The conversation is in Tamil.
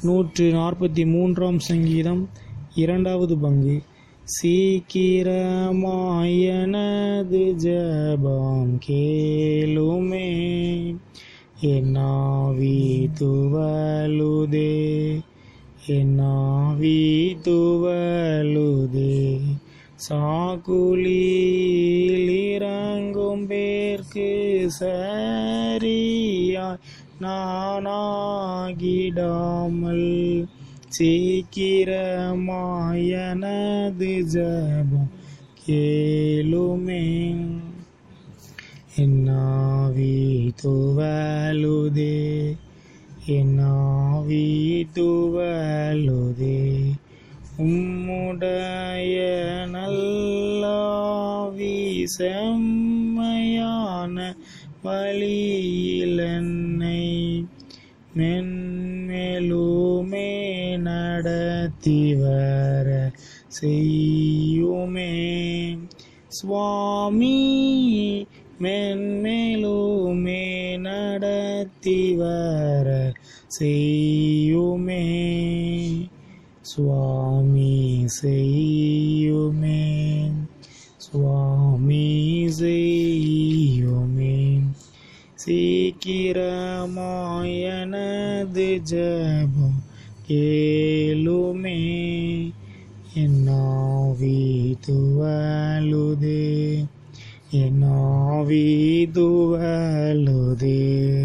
நூற்று நாற்பத்தி மூன்றாம் சங்கீதம் இரண்டாவது பங்கு சீக்கிரமாயனது ஜபம் கேளுமே என்னாவி துவலுதே என்னாவி துவலுதே சாக்குலில் இறங்கும் பேர்க்கு சரியாய் நானாகிடாமல் சீக்கிரமாயனது ஜபம் கேளுமே என்னாவி துவலுதே என்னாவி துவலுதே உம்முடைய நல்லாவி செம்மையான வழியில் என்னை மென்மேலுமே நடத்தி வர செய்யுமே சுவாமி மென்மேலுமே நடத்தி வர செய்யுமே சுவாமி செய்யுமே சுவாமி செய்யுமே சீக்கிரமாயனது ஜபம் கேளுமே என்னாவி துவலுதே என்னாவி துவலுதே